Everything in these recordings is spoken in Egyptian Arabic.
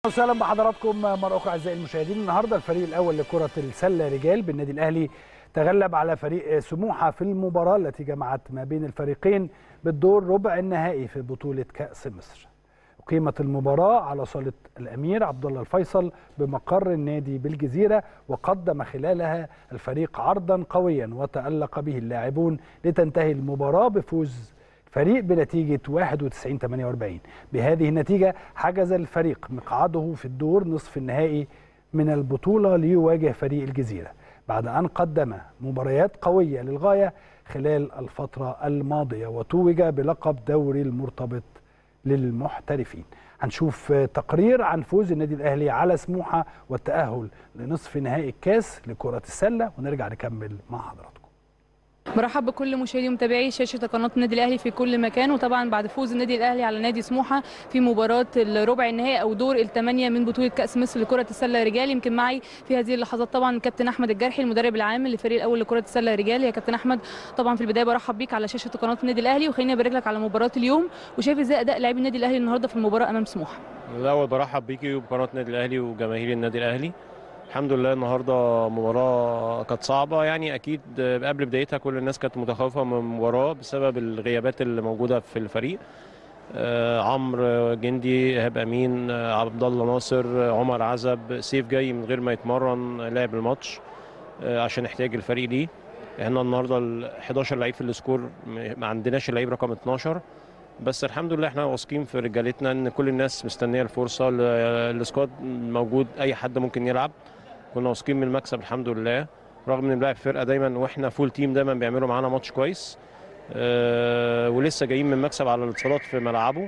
وسهلا بحضراتكم مرة أخرى أعزائي المشاهدين النهارده الفريق الأول لكرة السلة رجال بالنادي الأهلي تغلب على فريق سموحة في المباراة التي جمعت ما بين الفريقين بالدور ربع النهائي في بطولة كأس مصر. أقيمت المباراة على صالة الأمير عبد الله الفيصل بمقر النادي بالجزيرة وقدم خلالها الفريق عرضا قويا وتألق به اللاعبون لتنتهي المباراة بفوز فريق بنتيجة 91 48 بهذه النتيجة حجز الفريق مقعده في الدور نصف النهائي من البطولة ليواجه فريق الجزيرة بعد أن قدم مباريات قوية للغاية خلال الفترة الماضية وتوج بلقب دوري المرتبط للمحترفين هنشوف تقرير عن فوز النادي الأهلي على سموحة والتأهل لنصف نهائي الكاس لكرة السلة ونرجع نكمل مع حضراتكم برحب بكل مشاهدي ومتابعي شاشه قناه النادي الاهلي في كل مكان وطبعا بعد فوز النادي الاهلي على نادي سموحه في مباراه الربع النهائي او دور الثمانيه من بطوله كاس مصر لكره السله رجال يمكن معي في هذه اللحظات طبعا الكابتن احمد الجرحي المدرب العام للفريق الاول لكره السله رجال يا كابتن احمد طبعا في البدايه برحب بيك على شاشه قناه النادي الاهلي وخليني ابارك لك على مباراه اليوم وشايف ازاي اداء لاعبي النادي الاهلي النهارده في المباراه امام سموحه الاول برحب بيكي وبقناه النادي الاهلي وجماهير النادي الاهلي الحمد لله النهارده مباراه كانت صعبه يعني اكيد قبل بدايتها كل الناس كانت متخوفه من المباراه بسبب الغيابات اللي موجوده في الفريق آه عمرو جندي ايهاب امين آه عبد الله ناصر آه عمر عزب سيف جاي من غير ما يتمرن لعب الماتش آه عشان احتياج الفريق ليه احنا النهارده ال 11 لعيب في السكور ما عندناش اللعيب رقم 12 بس الحمد لله احنا واثقين في رجالتنا ان كل الناس مستنيه الفرصه السكواد موجود اي حد ممكن يلعب كنا واثقين من المكسب الحمد لله رغم ان بنلعب فرقه دايما واحنا فول تيم دايما بيعملوا معانا ماتش كويس أه ولسه جايين من مكسب على الاتصالات في ملعبه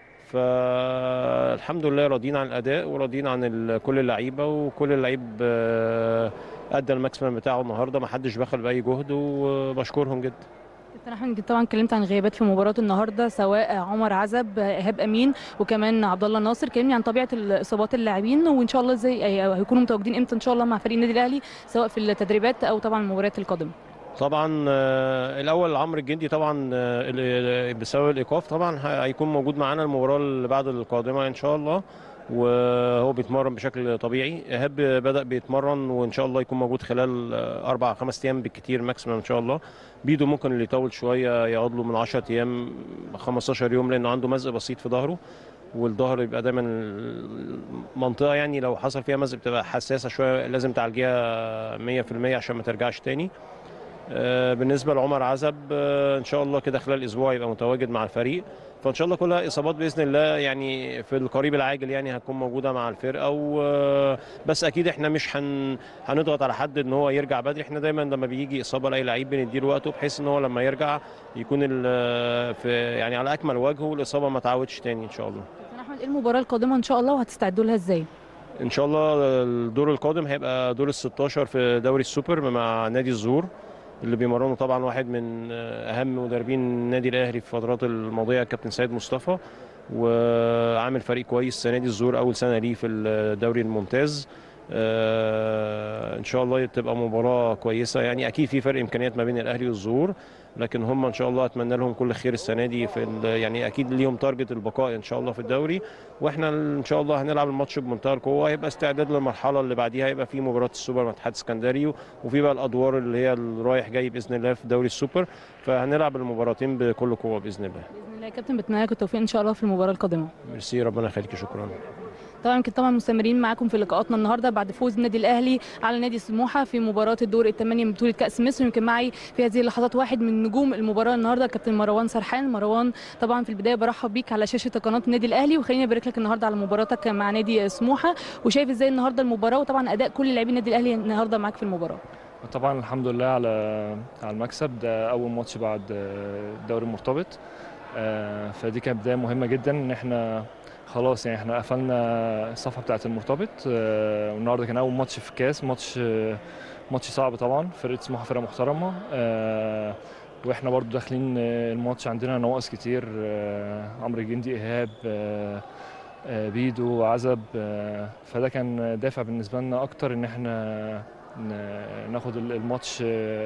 فالحمد لله راضيين عن الاداء وراضيين عن كل اللعيبه وكل اللعيب أه ادى الماكسيمم بتاعه النهارده ما حدش بخل باي جهد وبشكرهم جدا كابتن احمد طبعا اتكلمت عن غيابات في مباراه النهارده سواء عمر عزب ايهاب امين وكمان عبد الله ناصر كلمني عن طبيعه اصابات اللاعبين وان شاء الله ازاي هيكونوا متواجدين امتى ان شاء الله مع فريق النادي الاهلي سواء في التدريبات او طبعا المباريات القادمه طبعا الاول عمرو الجندي طبعا بسبب الايقاف طبعا هيكون موجود معانا المباراه اللي بعد القادمه ان شاء الله وهو بيتمرن بشكل طبيعي ايهاب بدا بيتمرن وان شاء الله يكون موجود خلال اربع خمس ايام بالكثير ماكسيمم ان شاء الله بيدو ممكن اللي يطول شويه يقعد له من 10 ايام 15 يوم لانه عنده مزق بسيط في ظهره والظهر يبقى دايما منطقه يعني لو حصل فيها مزق بتبقى حساسه شويه لازم تعالجيها 100% عشان ما ترجعش تاني بالنسبه لعمر عزب ان شاء الله كده خلال اسبوع يبقى متواجد مع الفريق فان شاء الله كلها اصابات باذن الله يعني في القريب العاجل يعني هتكون موجوده مع الفرقه و بس اكيد احنا مش هن... هنضغط على حد ان هو يرجع بدري احنا دايما لما بيجي اصابه لاي لعيب بنديله وقته بحيث ان هو لما يرجع يكون في يعني على اكمل وجه والاصابه ما تعودش تاني ان شاء الله كابتن احمد ايه المباراه القادمه ان شاء الله وهتستعدوا لها ازاي ان شاء الله الدور القادم هيبقى دور ال 16 في دوري السوبر مع نادي الزهور اللي بيمرنه طبعا واحد من اهم مدربين النادي الاهلي في الفترات الماضيه كابتن سيد مصطفى وعامل فريق كويس السنه دي الزهور اول سنه ليه في الدوري الممتاز ان شاء الله تبقى مباراه كويسه يعني اكيد في فرق امكانيات ما بين الاهلي والزهور لكن هم ان شاء الله اتمنى لهم كل خير السنه دي في يعني اكيد ليهم تارجت البقاء ان شاء الله في الدوري واحنا ان شاء الله هنلعب الماتش بمنتهى القوه هيبقى استعداد للمرحله اللي بعديها هيبقى في مباراه السوبر مع اتحاد اسكندري وفي بقى الادوار اللي هي الرايح جاي باذن الله في دوري السوبر فهنلعب المباراتين بكل قوه باذن الله باذن الله يا كابتن بتمنى لك التوفيق ان شاء الله في المباراه القادمه ميرسي ربنا يخليك شكرا طبعا يمكن طبعا مستمرين معاكم في لقاءاتنا النهارده بعد فوز النادي الاهلي على نادي سموحه في مباراه الدور الثمانيه من بطوله كاس مصر يمكن معي في هذه اللحظات واحد من نجوم المباراه النهارده كابتن مروان سرحان مروان طبعا في البدايه برحب بيك على شاشه قناه النادي الاهلي وخليني ابارك لك النهارده على مباراتك مع نادي سموحه وشايف ازاي النهارده المباراه وطبعا اداء كل لاعبي النادي الاهلي النهارده معاك في المباراه طبعا الحمد لله على على المكسب ده اول ماتش بعد الدوري المرتبط فدي كانت بدايه مهمه جدا ان احنا خلاص يعني احنا قفلنا الصفحه بتاعه المرتبط آه والنهارده كان اول ماتش في كاس ماتش آه ماتش صعب طبعا فرقه سموحه فرقه محترمه آه واحنا برضو داخلين الماتش عندنا نواقص كتير عمرو الجندي ايهاب بيدو عزب فده كان دافع بالنسبه لنا اكتر ان احنا ناخد الماتش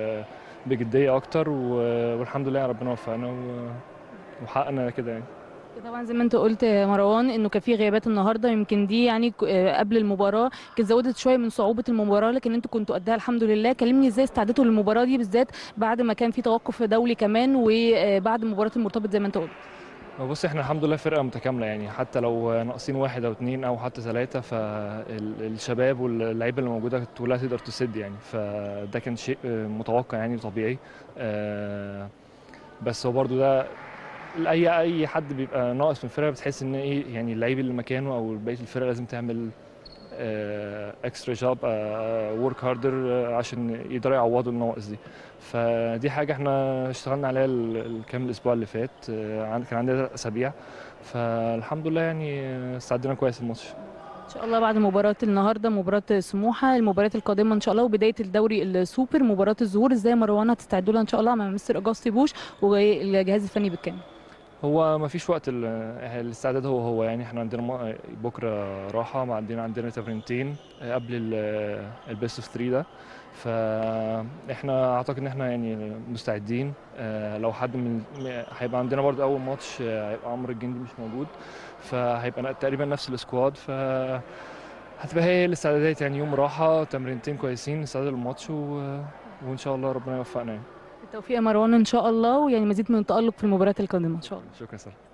بجديه اكتر والحمد لله ربنا وفقنا وحققنا كده يعني طبعا زي ما انت قلت يا مروان انه كان في غيابات النهارده يمكن دي يعني ك- آه، قبل المباراه كانت زودت شويه من صعوبه المباراه لكن انتوا كنتوا قدها الحمد لله كلمني ازاي استعدتوا للمباراه دي بالذات بعد ما كان في توقف دولي كمان وبعد مباراه المرتبط زي ما انت قلت بص احنا الحمد لله فرقه متكامله يعني حتى لو ناقصين واحد او اتنين او حتى ثلاثه فالشباب واللعيبه اللي موجوده كلها تقدر تسد يعني فده كان شيء آه، متوقع يعني طبيعي آه، بس هو برضو ده اي اي حد بيبقى ناقص من الفرقه بتحس ان ايه يعني اللعيب اللي مكانه او بقيه الفرقه لازم تعمل اكسترا جوب ورك هاردر عشان يقدروا يعوضوا النواقص دي فدي حاجه احنا اشتغلنا عليها ال- الكام الاسبوع اللي فات آه، عن- كان عندنا ثلاث اسابيع فالحمد لله يعني آه، استعدينا كويس الماتش ان شاء الله بعد مباراه النهارده مباراه سموحه المباريات القادمه ان شاء الله وبدايه الدوري السوبر مباراه الظهور ازاي يا مروان هتستعدوا لها ان شاء الله مع مستر اجاستي بوش والجهاز الفني بالكامل هو ما فيش وقت ال- الاستعداد هو هو يعني احنا عندنا م- بكره راحه عندنا عندنا تمرينتين قبل البيست اوف 3 ده فاحنا اعتقد ان احنا يعني مستعدين آه، لو حد من م- هيبقى عندنا برضه اول ماتش آه، هيبقى عمرو الجندي مش موجود فهيبقى تقريبا نفس السكواد ف هتبقى هي الاستعدادات يعني يوم راحه تمرينتين كويسين نستعد للماتش و... وان شاء الله ربنا يوفقنا يعني بالتوفيق يا مروان ان شاء الله ويعني مزيد من التالق في المباريات القادمه ان شاء الله شكرا سلام